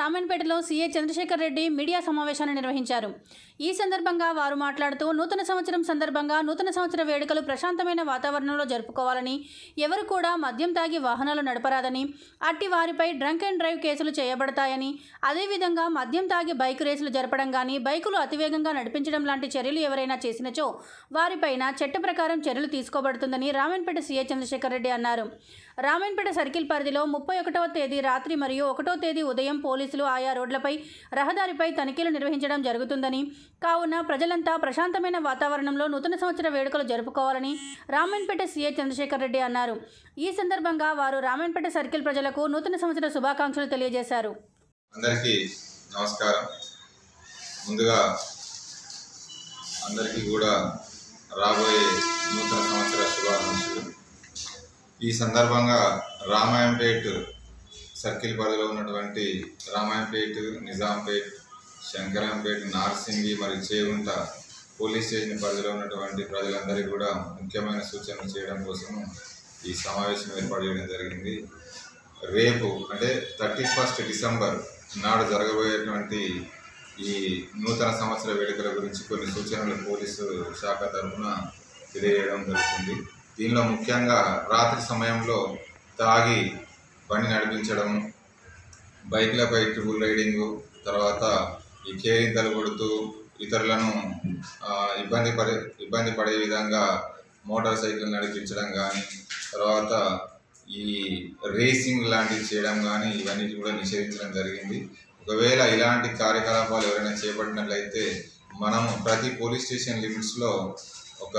రామన్పేటలో CA Chandrashekar Reddy media సమావేశాన్ని నిర్వహించారు ఈ సందర్భంగా వారు మాట్లాడుతూ నూతన సంవత్సరం సందర్భంగా నూతన సంవత్సర వేడుకలు ప్రశాంతమైన వాతావరణంలో జరుపుకోవాలని ఎవరు కూడా మద్యం తాగి వాహనాలు నడపరాదని అట్టి వారిపై డ్రంక్ అండ్ డ్రైవ్ కేసులు చేయబడతాయని అదేవిధంగా మద్యం తాగి బైక్ రేసులు జరపడం కానీ బైకులు అతివేగంగా నడిపించడం లాంటి చర్యలు ఎవరైనా చేసినచో వారిపైన చట్ట ప్రకారం చర్యలు తీసుకోబడుతుందని రామన్పేట సీఏ చంద్రశేఖర్ రెడ్డి అన్నారు రామన్పేట సర్కిల్ పరిధిలో ముప్పై ఒకటవ తేదీ రాత్రి మరియు ఒకటో తేదీ ఉదయం పోలీసులు ఆయా రోడ్లపై రహదారిపై తనిఖీలు నిర్వహించడం జరుగుతుందని కావున ప్రజలంతా ప్రశాంతమైన వాతావరణంలో నూతన సంవత్సర వేడుకలు జరుపుకోవాలని రామన్పేట సీఏ చంద్రశేఖర్ రెడ్డి అన్నారు ఈ సందర్భంగా వారు రామన్పేట సర్కిల్ ప్రజలకు నూతన సంవత్సర శుభాకాంక్షలు తెలియజేశారు అందరికీ నమస్కారం ముందుగా అందరికీ కూడా రాబోయే నూతన సంవత్సర శుభాకాంక్షలు ఈ సందర్భంగా రామాయంపేట్ సర్కిల్ పరిధిలో ఉన్నటువంటి రామాయంపేట్ నిజాంపేట్ శంకరంపేట్ నార్సింగి మరియు చేగుంట పోలీస్ స్టేషన్ పరిధిలో ఉన్నటువంటి ప్రజలందరికీ కూడా ముఖ్యమైన సూచనలు చేయడం కోసం ఈ సమావేశం ఏర్పాటు చేయడం జరిగింది రేపు అంటే థర్టీ ఫస్ట్ డిసెంబర్ నాడు జరగబోయేటువంటి ఈ నూతన సంవత్సర వేడుకల గురించి కొన్ని సూచనలు పోలీసు శాఖ తరఫున తెలియజేయడం జరుగుతుంది దీనిలో ముఖ్యంగా రాత్రి సమయంలో తాగి బండి నడిపించడం బైక్లపై ట్రిపుల్ రైడింగ్ తర్వాత ఈ కేరింతలు కొడుతూ ఇతరులను ఆ, ఇబ్బంది పడే ఇబ్బంది పడే విధంగా మోటార్ సైకిల్ నడిపించడం కానీ తర్వాత ఈ రేసింగ్ లాంటివి చేయడం కానీ ఇవన్నీ కూడా నిషేధించడం జరిగింది ఒకవేళ ఇలాంటి కార్యకలాపాలు ఎవరైనా చేపట్టినట్లయితే మనము ప్రతి పోలీస్ స్టేషన్ లిమిట్స్లో ఒక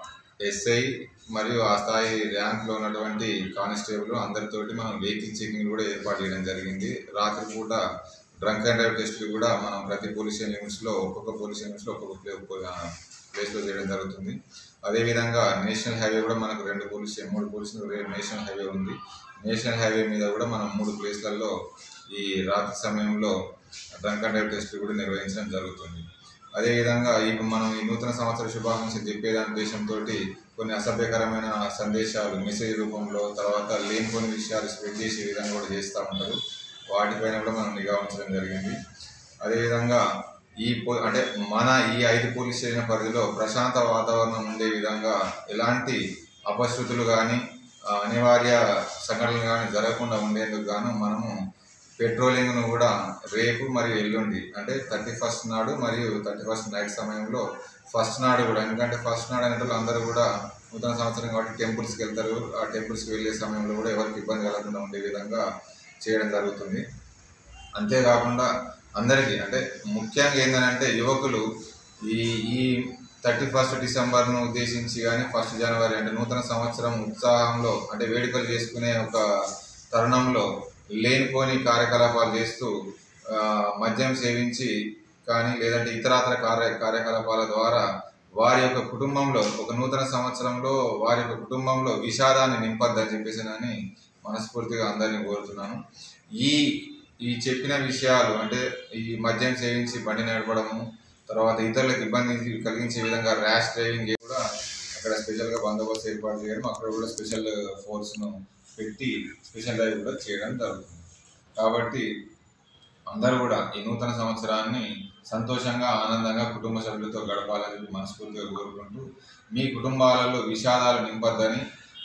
ఎస్ఐ మరియు ఆ స్థాయి ర్యాంక్లో ఉన్నటువంటి కానిస్టేబుల్ అందరితోటి మనం వెహికల్ చెకింగ్ కూడా ఏర్పాటు చేయడం జరిగింది రాత్రిపూట డ్రంక్ అండ్ డ్రైవ్ టెస్ట్లు కూడా మనం ప్రతి పోలీస్ స్టేషన్ లిమిట్స్లో ఒక్కొక్క పోలీస్ స్టేషన్ లిమిట్స్లో ఒక్కొక్క ప్లే- ఆ, ప్లేస్లో చేయడం జరుగుతుంది అదేవిధంగా నేషనల్ హైవే కూడా మనకు రెండు పోలీస్ స్టేషన్ మూడు పోలీస్ నేషనల్ హైవే ఉంది నేషనల్ హైవే మీద కూడా మనం మూడు ప్లేస్లలో ఈ రాత్రి సమయంలో డ్రంక్ అండ్ డ్రైవ్ టెస్ట్లు కూడా నిర్వహించడం జరుగుతుంది అదేవిధంగా ఇప్పుడు మనం ఈ నూతన సంవత్సర శుభాకాంక్షలు చెప్పేదాని ఉద్దేశంతో కొన్ని అసభ్యకరమైన సందేశాలు మెసేజ్ రూపంలో తర్వాత లేనిపోని విషయాలు స్ప్రెడ్ చేసే విధంగా కూడా చేస్తూ ఉంటారు వాటిపైన కూడా మనం నిఘా ఉంచడం జరిగింది అదేవిధంగా ఈ పో అంటే మన ఈ ఐదు పోలీస్ స్టేషన్ పరిధిలో ప్రశాంత వాతావరణం ఉండే విధంగా ఎలాంటి అపశృతులు కానీ అనివార్య సంఘటనలు కానీ జరగకుండా ఉండేందుకు గాను మనము పెట్రోలింగ్ను కూడా రేపు మరియు ఎల్లుండి అంటే థర్టీ ఫస్ట్ నాడు మరియు థర్టీ ఫస్ట్ నైట్ సమయంలో ఫస్ట్ నాడు కూడా ఎందుకంటే ఫస్ట్ నాడు అనేటప్పుడు అందరూ కూడా నూతన సంవత్సరం కాబట్టి టెంపుల్స్కి వెళ్తారు ఆ టెంపుల్స్కి వెళ్ళే సమయంలో కూడా ఎవరికి ఇబ్బంది కలగకుండా ఉండే విధంగా చేయడం జరుగుతుంది అంతేకాకుండా అందరికీ అంటే ముఖ్యంగా ఏంటంటే యువకులు ఈ ఈ థర్టీ ఫస్ట్ డిసెంబర్ను ఉద్దేశించి కానీ ఫస్ట్ జనవరి అంటే నూతన సంవత్సరం ఉత్సాహంలో అంటే వేడుకలు చేసుకునే ఒక తరుణంలో లేనిపోని కార్యకలాపాలు చేస్తూ ఆ, మద్యం సేవించి కానీ లేదంటే ఇతరాతర కార్య కార్యకలాపాల ద్వారా వారి యొక్క కుటుంబంలో ఒక నూతన సంవత్సరంలో వారి యొక్క కుటుంబంలో విషాదాన్ని నింపొద్దని చెప్పేసి అని మనస్ఫూర్తిగా అందరినీ కోరుతున్నాను ఈ ఈ చెప్పిన విషయాలు అంటే ఈ మద్యం సేవించి బండి నడపడము తర్వాత ఇతరులకు ఇబ్బంది కలిగించే విధంగా ర్యాష్ డ్రైవింగ్ కూడా అక్కడ స్పెషల్గా బందోబస్తు ఏర్పాటు చేయడం అక్కడ కూడా స్పెషల్ ఫోర్స్ను పెట్టి స్పెషల్ డ్రైవ్ కూడా చేయడం జరుగుతుంది కాబట్టి అందరూ కూడా ఈ నూతన సంవత్సరాన్ని సంతోషంగా ఆనందంగా కుటుంబ సభ్యులతో గడపాలని చెప్పి మనస్ఫూర్తిగా కోరుకుంటూ మీ కుటుంబాలలో విషాదాలు నింపొద్దని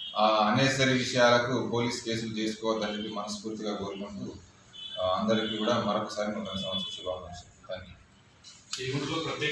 అనేసరి విషయాలకు పోలీస్ కేసులు చేసుకోవద్దని చెప్పి మనస్ఫూర్తిగా కోరుకుంటూ ఆ, అందరికీ కూడా మరొకసారి నూతన సంవత్సర శుభాకాంక్షలు థ్యాంక్ యూ చీగుంటలో ప్రత్యేక